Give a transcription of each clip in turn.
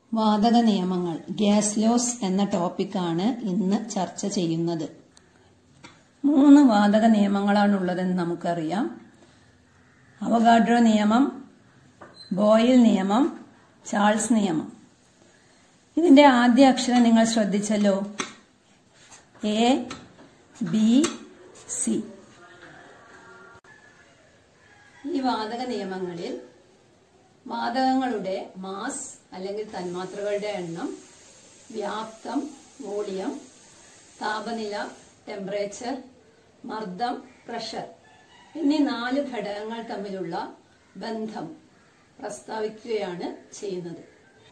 വാതക നിയമങ്ങൾ gas loss എന്ന ടോപ്പിക്കാണ് ഇന്ന് ചർച്ച ചെയ്യുന്നത് മൂന്ന് വാതക നിയമങ്ങളാണുള്ളതെന്ന് നമുക്കറിയാം അവഗാഡ്രോ നിയമം ബോയിൽ നിയമം ചാൾസ് നിയമം ഇതിന്റെ ആദ്യ അക്ഷരം നിങ്ങൾ ശ്രദ്ധിച്ചല്ലോ എ ബി സി ഈ വാതക നിയമങ്ങളിൽ വാതകങ്ങളുടെ മാസ് അല്ലെങ്കിൽ തന്മാത്രകളുടെ എണ്ണം വ്യാപ്തം വോളിയം താപനില ടെമ്പറേച്ചർ മർദ്ദം പ്രഷർ എന്നീ നാല് ഘടകങ്ങൾ തമ്മിലുള്ള ബന്ധം പ്രസ്താവിക്കുകയാണ് ചെയ്യുന്നത്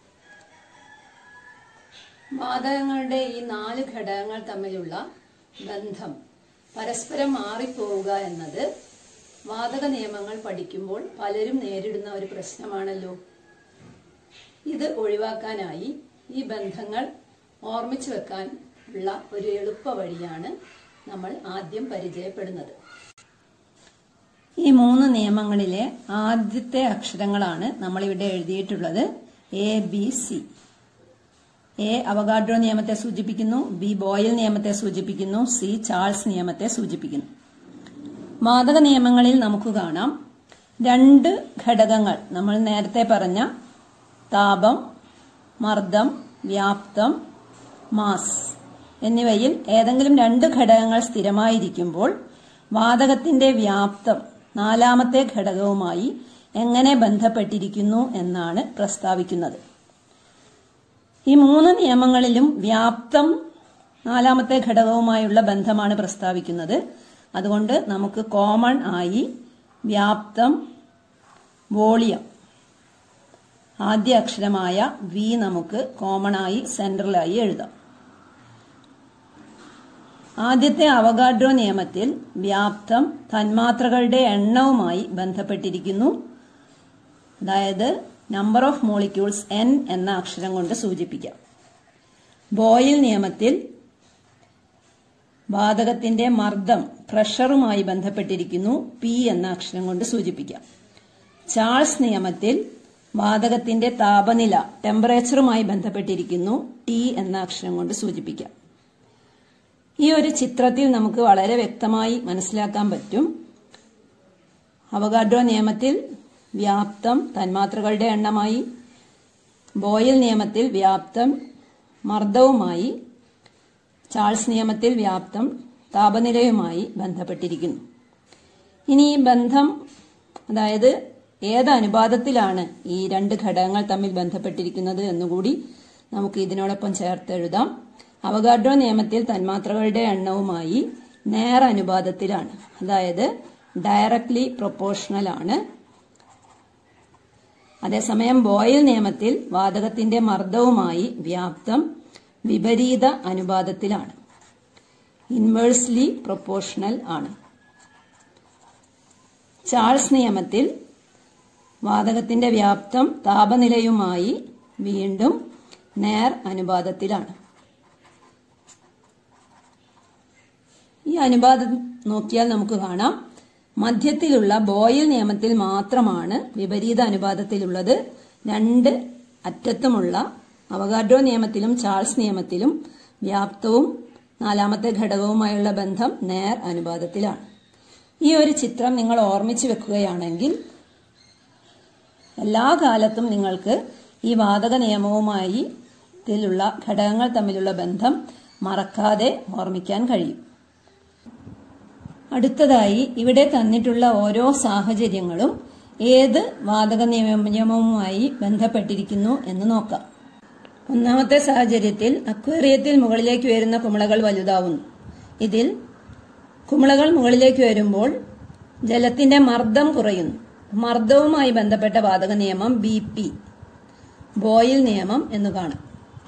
വാതകങ്ങളുടെ ഈ നാല് ഘടകങ്ങൾ തമ്മിലുള്ള ബന്ധം പരസ്പരം മാറിപ്പോവുക എന്നത് വാതക നിയമങ്ങൾ പഠിക്കുമ്പോൾ പലരും നേരിടുന്ന ഒരു പ്രശ്നമാണല്ലോ ഇത് ഒഴിവാക്കാനായി ഈ ബന്ധങ്ങൾ ഓർമ്മിച്ചു വെക്കാൻ ഉള്ള ഒരു എളുപ്പ വഴിയാണ് നമ്മൾ ആദ്യം പരിചയപ്പെടുന്നത് ഈ മൂന്ന് നിയമങ്ങളിലെ ആദ്യത്തെ അക്ഷരങ്ങളാണ് നമ്മൾ ഇവിടെ എഴുതിയിട്ടുള്ളത് A B C A Avogadro നിയമത്തെ സൂചിപ്പിക്കുന്നു ബി ബോയിൽ നിയമത്തെ സൂചിപ്പിക്കുന്നു സി ചാൾസ് നിയമത്തെ സൂചിപ്പിക്കുന്നു വാതക നിയമങ്ങളിൽ നമുക്ക് കാണാം രണ്ട് ഘടകങ്ങൾ നമ്മൾ നേരത്തെ പറഞ്ഞ താപം മർദ്ദം വ്യാപ്തം മാസ് എന്നിവയിൽ ഏതെങ്കിലും രണ്ട് ഘടകങ്ങൾ സ്ഥിരമായിരിക്കുമ്പോൾ വാതകത്തിന്റെ വ്യാപ്തം നാലാമത്തെ ഘടകവുമായി എങ്ങനെ ബന്ധപ്പെട്ടിരിക്കുന്നു എന്നാണ് പ്രസ്താവിക്കുന്നത് ഈ മൂന്ന് നിയമങ്ങളിലും വ്യാപ്തം നാലാമത്തെ ഘടകവുമായുള്ള ബന്ധമാണ് പ്രസ്താവിക്കുന്നത് അതുകൊണ്ട് നമുക്ക് കോമൺ ആയി വ്യാപ്തം വോളിയം ആദ്യ അക്ഷരമായ വി നമുക്ക് കോമൺ ആയി സെൻട്രലായി എഴുതാം ആദ്യത്തെ അവഗാഡ്രോ നിയമത്തിൽ വ്യാപ്തം തന്മാത്രകളുടെ എണ്ണവുമായി ബന്ധപ്പെട്ടിരിക്കുന്നു അതായത് നമ്പർ ഓഫ് മോളിക്യൂൾസ് എൻ എന്ന അക്ഷരം കൊണ്ട് സൂചിപ്പിക്കാം ബോയിൽ നിയമത്തിൽ വാതകത്തിന്റെ മർദ്ദം പ്രഷറുമായി ബന്ധപ്പെട്ടിരിക്കുന്നു പി എന്ന അക്ഷരം കൊണ്ട് സൂചിപ്പിക്കാം ചാൾസ് നിയമത്തിൽ വാതകത്തിന്റെ താപനില ടെമ്പറേച്ചറുമായി ബന്ധപ്പെട്ടിരിക്കുന്നു ടി എന്ന അക്ഷരം കൊണ്ട് സൂചിപ്പിക്കാം ഈ ഒരു ചിത്രത്തിൽ നമുക്ക് വളരെ വ്യക്തമായി മനസ്സിലാക്കാൻ പറ്റും അവഗാഡ്രോ നിയമത്തിൽ വ്യാപ്തം തന്മാത്രകളുടെ എണ്ണമായി ബോയിൽ നിയമത്തിൽ വ്യാപ്തം മർദ്ദവുമായി ചാൾസ് നിയമത്തിൽ വ്യാപ്തം താപനിലയുമായി ബന്ധപ്പെട്ടിരിക്കുന്നു ഇനി ഈ ബന്ധം അതായത് ഏത് അനുപാതത്തിലാണ് ഈ രണ്ട് ഘടകങ്ങൾ തമ്മിൽ ബന്ധപ്പെട്ടിരിക്കുന്നത് എന്നുകൂടി നമുക്ക് ഇതിനോടൊപ്പം ചേർത്ത് എഴുതാം അവഗാഡ്രോ നിയമത്തിൽ തന്മാത്രകളുടെ എണ്ണവുമായി നേർ അനുപാതത്തിലാണ് അതായത് ഡയറക്ട്ലി പ്രൊപ്പോർഷണൽ ആണ് അതേസമയം ബോയിൽ നിയമത്തിൽ വാതകത്തിന്റെ മർദ്ദവുമായി വ്യാപ്തം വിപരീത അനുപാതത്തിലാണ് ഇൻവേഴ്സ്ലി പ്രൊപ്പോർഷണൽ ആണ് ചാൾസ് നിയമത്തിൽ വാതകത്തിന്റെ വ്യാപ്തം താപനിലയുമായി വീണ്ടും നേർ അനുപാതത്തിലാണ് ഈ അനുപാതം നോക്കിയാൽ നമുക്ക് കാണാം മധ്യത്തിലുള്ള ബോയിൽ നിയമത്തിൽ മാത്രമാണ് വിപരീത അനുപാതത്തിലുള്ളത് രണ്ട് അറ്റത്തുമുള്ള അവഗാഡ്രോ നിയമത്തിലും ചാൾസ് നിയമത്തിലും വ്യാപ്തവും നാലാമത്തെ ഘടകവുമായുള്ള ബന്ധം നേർ അനുപാതത്തിലാണ് ഈ ഒരു ചിത്രം നിങ്ങൾ ഓർമ്മിച്ചു വെക്കുകയാണെങ്കിൽ എല്ലാ കാലത്തും നിങ്ങൾക്ക് ഈ വാതക നിയമവുമായി ഇതിലുള്ള ഘടകങ്ങൾ തമ്മിലുള്ള ബന്ധം മറക്കാതെ ഓർമ്മിക്കാൻ കഴിയും അടുത്തതായി ഇവിടെ തന്നിട്ടുള്ള ഓരോ സാഹചര്യങ്ങളും ഏത് വാതക നിയമവുമായി ബന്ധപ്പെട്ടിരിക്കുന്നു എന്ന് നോക്കാം ഒന്നാമത്തെ സാഹചര്യത്തിൽ അക്വേറിയത്തിൽ മുകളിലേക്ക് വരുന്ന കുമിളകൾ വലുതാവുന്നു ഇതിൽ കുമിളകൾ മുകളിലേക്ക് വരുമ്പോൾ ജലത്തിന്റെ മർദ്ദം കുറയുന്നു മർദ്ദവുമായി ബന്ധപ്പെട്ട വാതക നിയമം ബി പി ബോയിൽ നിയമം എന്ന് കാണാം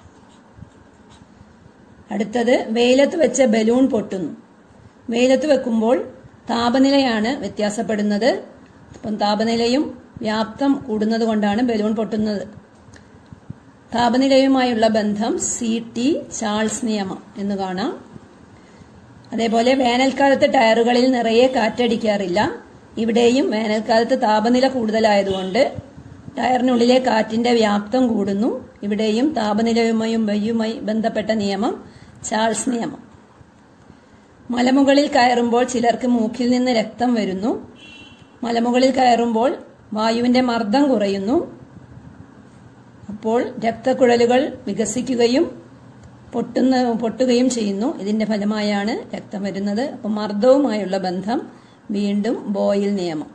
അടുത്തത് വെയിലത്ത് വെച്ച ബലൂൺ പൊട്ടുന്നു വെയിലത്ത് വെക്കുമ്പോൾ താപനിലയാണ് വ്യത്യാസപ്പെടുന്നത് അപ്പം താപനിലയും വ്യാപ്തം കൂടുന്നത് കൊണ്ടാണ് ബലൂൺ പൊട്ടുന്നത് താപനിലയുമായുള്ള ബന്ധം സി ടി ചാൾസ് നിയമം എന്ന് കാണാം അതേപോലെ വേനൽക്കാലത്ത് ടയറുകളിൽ നിറയെ കാറ്റടിക്കാറില്ല ഇവിടെയും വേനൽക്കാലത്ത് താപനില കൂടുതലായതുകൊണ്ട് ടയറിനുള്ളിലെ കാറ്റിന്റെ വ്യാപ്തം കൂടുന്നു ഇവിടെയും താപനിലയുമായും വയ്യുമായി ബന്ധപ്പെട്ട നിയമം ചാൾസ് നിയമം മലമുകളിൽ കയറുമ്പോൾ ചിലർക്ക് മൂക്കിൽ നിന്ന് രക്തം വരുന്നു മലമുകളിൽ കയറുമ്പോൾ വായുവിന്റെ മർദ്ദം കുറയുന്നു അപ്പോൾ രക്തക്കുഴലുകൾ വികസിക്കുകയും പൊട്ടുന്ന പൊട്ടുകയും ചെയ്യുന്നു ഇതിന്റെ ഫലമായാണ് രക്തം വരുന്നത് അപ്പോൾ മർദ്ദവുമായുള്ള ബന്ധം വീണ്ടും ബോയിൽ നിയമം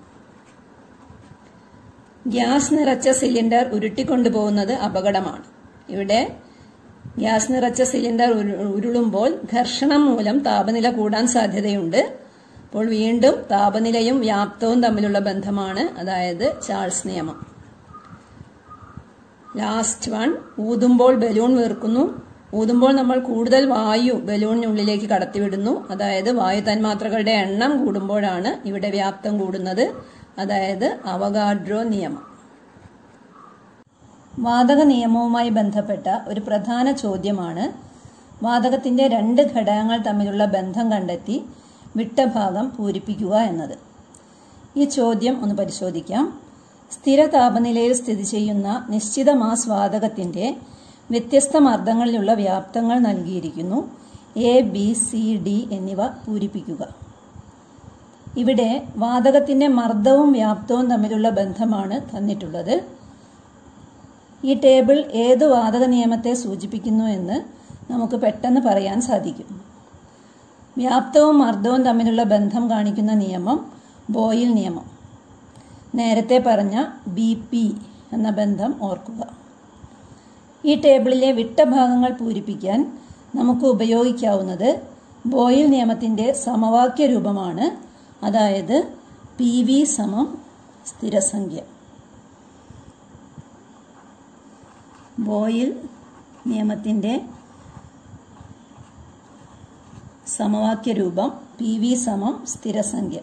ഗ്യാസ് നിറച്ച സിലിണ്ടർ ഉരുട്ടിക്കൊണ്ടുപോകുന്നത് അപകടമാണ് ഇവിടെ ഗ്യാസ് നിറച്ച സിലിണ്ടർ ഉരുളുമ്പോൾ ഘർഷണം മൂലം താപനില കൂടാൻ സാധ്യതയുണ്ട് അപ്പോൾ വീണ്ടും താപനിലയും വ്യാപ്തവും തമ്മിലുള്ള ബന്ധമാണ് അതായത് ചാൾസ് നിയമം ലാസ്റ്റ് വൺ ഊതുമ്പോൾ ബലൂൺ വീർക്കുന്നു ഊതുമ്പോൾ നമ്മൾ കൂടുതൽ വായു ബലൂണിനുള്ളിലേക്ക് കടത്തിവിടുന്നു അതായത് വായു തന്മാത്രകളുടെ എണ്ണം കൂടുമ്പോഴാണ് ഇവിടെ വ്യാപ്തം കൂടുന്നത് അതായത് അവഗാഡ്രോ നിയമം വാതക നിയമവുമായി ബന്ധപ്പെട്ട ഒരു പ്രധാന ചോദ്യമാണ് വാതകത്തിന്റെ രണ്ട് ഘടകങ്ങൾ തമ്മിലുള്ള ബന്ധം കണ്ടെത്തി വിട്ട ഭാഗം പൂരിപ്പിക്കുക എന്നത് ഈ ചോദ്യം ഒന്ന് പരിശോധിക്കാം സ്ഥിര താപനിലയിൽ സ്ഥിതി ചെയ്യുന്ന നിശ്ചിത മാസ് വാതകത്തിന്റെ വ്യത്യസ്ത മർദ്ദങ്ങളിലുള്ള വ്യാപ്തങ്ങൾ നൽകിയിരിക്കുന്നു എ ബി സി ഡി എന്നിവ പൂരിപ്പിക്കുക ഇവിടെ വാതകത്തിന്റെ മർദ്ദവും വ്യാപ്തവും തമ്മിലുള്ള ബന്ധമാണ് തന്നിട്ടുള്ളത് ഈ ടേബിൾ ഏത് വാതക നിയമത്തെ സൂചിപ്പിക്കുന്നു എന്ന് നമുക്ക് പെട്ടെന്ന് പറയാൻ സാധിക്കും വ്യാപ്തവും മർദ്ദവും തമ്മിലുള്ള ബന്ധം കാണിക്കുന്ന നിയമം ബോയിൽ നിയമം നേരത്തെ പറഞ്ഞ ബി പി എന്ന ബന്ധം ഓർക്കുക ഈ ടേബിളിലെ വിട്ട ഭാഗങ്ങൾ പൂരിപ്പിക്കാൻ നമുക്ക് ഉപയോഗിക്കാവുന്നത് ബോയിൽ നിയമത്തിന്റെ സമവാക്യ രൂപമാണ് അതായത് പി വി സമം സ്ഥിരസംഖ്യ ബോയിൽ നിയമത്തിന്റെ സമവാക്യ രൂപം പി വി സമം സ്ഥിരസംഖ്യ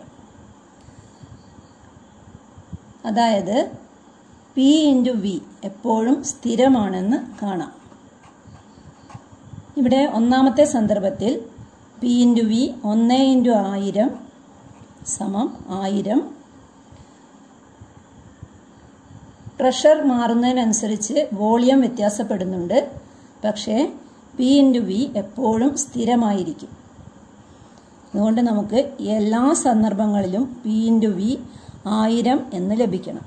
അതായത് പി ഇൻറ്റു വി എപ്പോഴും സ്ഥിരമാണെന്ന് കാണാം ഇവിടെ ഒന്നാമത്തെ സന്ദർഭത്തിൽ പി ഇൻറ്റു വി ഒന്ന് ഇൻറ്റു ആയിരം സമം ആയിരം പ്രഷർ മാറുന്നതിനനുസരിച്ച് വോളിയം വ്യത്യാസപ്പെടുന്നുണ്ട് പക്ഷേ പി ഇൻറ്റു വി എപ്പോഴും സ്ഥിരമായിരിക്കും അതുകൊണ്ട് നമുക്ക് എല്ലാ സന്ദർഭങ്ങളിലും പി ഇൻറ്റു വി ആയിരം എന്ന് ലഭിക്കണം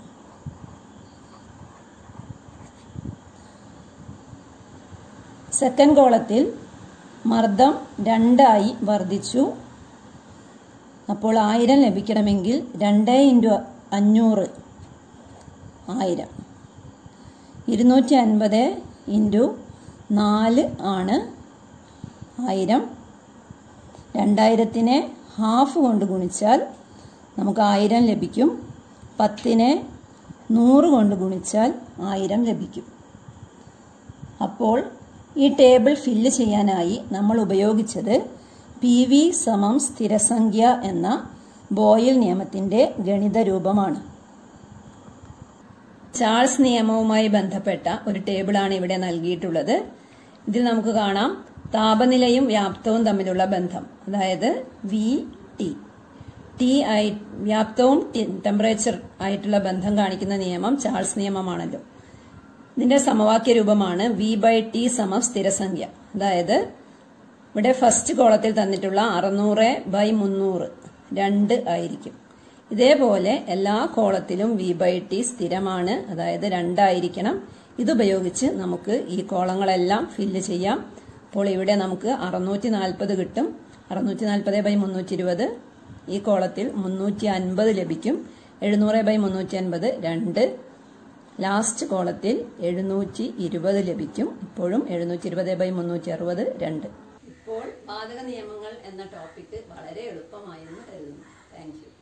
സെക്കൻഡ് കോളത്തിൽ മർദ്ദം രണ്ടായി വർദ്ധിച്ചു അപ്പോൾ ആയിരം ലഭിക്കണമെങ്കിൽ രണ്ട് ഇൻറ്റു അഞ്ഞൂറ് ആയിരം ഇരുന്നൂറ്റി അൻപത് ഇൻറ്റു നാല് ആണ് ആയിരം രണ്ടായിരത്തിനെ ഹാഫ് കൊണ്ട് ഗുണിച്ചാൽ നമുക്ക് ആയിരം ലഭിക്കും പത്തിനെ നൂറ് കൊണ്ട് ഗുണിച്ചാൽ ആയിരം ലഭിക്കും അപ്പോൾ ഈ ടേബിൾ ഫില്ല് ചെയ്യാനായി നമ്മൾ ഉപയോഗിച്ചത് പി വി സമം സ്ഥിരസംഖ്യ എന്ന ബോയിൽ നിയമത്തിന്റെ ഗണിത രൂപമാണ് ചാൾസ് നിയമവുമായി ബന്ധപ്പെട്ട ഒരു ടേബിളാണ് ഇവിടെ നൽകിയിട്ടുള്ളത് ഇതിൽ നമുക്ക് കാണാം താപനിലയും വ്യാപ്തവും തമ്മിലുള്ള ബന്ധം അതായത് വി ടി ടി ആയി വ്യാപ്തവും ടെമ്പറേച്ചർ ആയിട്ടുള്ള ബന്ധം കാണിക്കുന്ന നിയമം ചാൾസ് നിയമമാണല്ലോ ഇതിന്റെ സമവാക്യ രൂപമാണ് വി ബൈ ടി സമം സ്ഥിരസംഖ്യ അതായത് ഇവിടെ ഫസ്റ്റ് കോളത്തിൽ തന്നിട്ടുള്ള അറുന്നൂറ് ബൈ മുന്നൂറ് രണ്ട് ആയിരിക്കും ഇതേപോലെ എല്ലാ കോളത്തിലും വി ബൈ ടി സ്ഥിരമാണ് അതായത് രണ്ടായിരിക്കണം ഇതുപയോഗിച്ച് നമുക്ക് ഈ കോളങ്ങളെല്ലാം ഫില്ല് ചെയ്യാം അപ്പോൾ ഇവിടെ നമുക്ക് അറുന്നൂറ്റി നാൽപ്പത് കിട്ടും അറുന്നൂറ്റി നാൽപ്പത് ബൈ മുന്നൂറ്റി ഇരുപത് ഈ കോളത്തിൽ മുന്നൂറ്റി അൻപത് ലഭിക്കും എഴുന്നൂറ് ബൈ മുന്നൂറ്റി അൻപത് രണ്ട് ലാസ്റ്റ് കോളത്തിൽ എഴുന്നൂറ്റി ഇരുപത് ലഭിക്കും ഇപ്പോഴും എഴുന്നൂറ്റി ഇരുപത് ബൈ മുന്നൂറ്റി അറുപത് രണ്ട് ഇപ്പോൾ വാതക നിയമങ്ങൾ എന്ന ടോപ്പിക്ക് വളരെ എളുപ്പമായെന്ന് കരുതുന്നു താങ്ക് യു